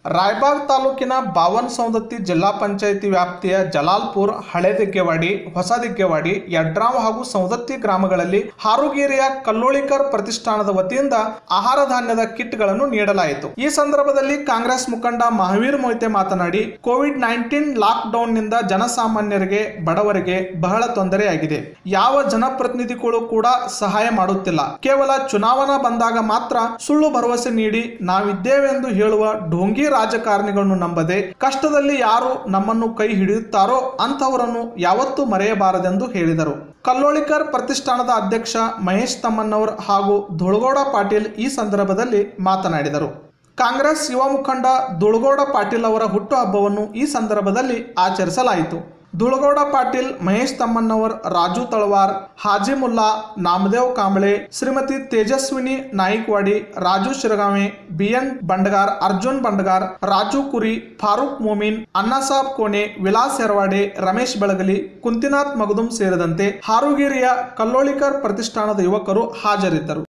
ರಾಯಬಾಗ್ ತಾಲೂಕಿನ ಬಾವನ್ ಸೌದತ್ತಿ ಜಿಲ್ಲಾ ಪಂಚಾಯಿತಿ ವ್ಯಾಪ್ತಿಯ ಜಲಾಲ್ಪುರ್ ಹಳೆ ದಿಗ್ಗೆವಾಡಿ ಹೊಸ ದಿಗ್ಗೆವಾಡಿ ಯಡ್ರಾವ್ ಹಾಗೂ ಸೌದತ್ತಿ ಗ್ರಾಮಗಳಲ್ಲಿ ಹಾರುಗೇರಿಯ ಕಲ್ಲೋಳಿಕರ್ ಪ್ರತಿಷ್ಠಾನದ ವತಿಯಿಂದ ಆಹಾರ ಧಾನ್ಯದ ಕಿಟ್ಗಳನ್ನು ನೀಡಲಾಯಿತು ಈ ಸಂದರ್ಭದಲ್ಲಿ ಕಾಂಗ್ರೆಸ್ ಮುಖಂಡ ಮಹಾವೀರ್ ಮೊಯ್ತೆ ಮಾತನಾಡಿ ಕೋವಿಡ್ ನೈನ್ಟೀನ್ ಲಾಕ್ ಡೌನ್ನಿಂದ ಜನಸಾಮಾನ್ಯರಿಗೆ ಬಡವರಿಗೆ ಬಹಳ ತೊಂದರೆಯಾಗಿದೆ ಯಾವ ಜನಪ್ರತಿನಿಧಿಗಳು ಕೂಡ ಸಹಾಯ ಮಾಡುತ್ತಿಲ್ಲ ಕೇವಲ ಚುನಾವಣಾ ಬಂದಾಗ ಮಾತ್ರ ಸುಳ್ಳು ಭರವಸೆ ನೀಡಿ ನಾವಿದ್ದೇವೆಂದು ಹೇಳುವ ಢೋಂಗಿ ರಾಜಕಾರಣಿಗಳನ್ನು ನಂಬದೆ ಕಷ್ಟದಲ್ಲಿ ಯಾರು ನಮ್ಮನ್ನು ಕೈ ಹಿಡಿಯುತ್ತಾರೋ ಅಂತಹವರನ್ನು ಯಾವತ್ತೂ ಮರೆಯಬಾರದೆಂದು ಹೇಳಿದರು ಕಲ್ಲೋಳಿಕರ್ ಪ್ರತಿಷ್ಠಾನದ ಅಧ್ಯಕ್ಷ ಮಹೇಶ್ ತಮ್ಮಣ್ಣವರ್ ಹಾಗೂ ಧುಳಗೌಡ ಪಾಟೀಲ್ ಈ ಸಂದರ್ಭದಲ್ಲಿ ಮಾತನಾಡಿದರು ಕಾಂಗ್ರೆಸ್ ಯುವ ಮುಖಂಡ ದುಳಗೌಡ ಪಾಟೀಲ್ ಅವರ ಹುಟ್ಟುಹಬ್ಬವನ್ನು ಈ ಸಂದರ್ಭದಲ್ಲಿ ಆಚರಿಸಲಾಯಿತು ದುಳಗೌಡ ಪಾಟೀಲ್ ಮಹೇಶ್ ತಮ್ಮಣ್ಣವರ್ ರಾಜು ತಳವಾರ್ ಹಾಜಿ ಮುಲ್ಲಾ ನಾಮದೇವ್ ಕಾಂಬಳೆ ಶ್ರೀಮತಿ ತೇಜಸ್ವಿನಿ ನಾಯಿಕ್ವಾಡಿ ರಾಜು ಶಿರಗಾವೆ ಬಿಎನ್ ಬಂಡಗಾರ್ ಅರ್ಜುನ್ ಬಂಡಗಾರ್ ರಾಜು ಕುರಿ ಫಾರೂಕ್ ಮೋಮಿನ್ ಅಣ್ಣಾಸಾಬ್ ಕೋಣೆ ವಿಲಾಸ್ ಹೆರವಾಡೆ ರಮೇಶ್ ಬೆಳಗಲಿ ಕುಂತಿನಾಥ್ ಮಗದುಂ ಸೇರಿದಂತೆ ಹಾರುಗೇರಿಯ ಕಲ್ಲೋಳಿಕರ್ ಪ್ರತಿಷ್ಠಾನದ ಯುವಕರು ಹಾಜರಿದ್ದರು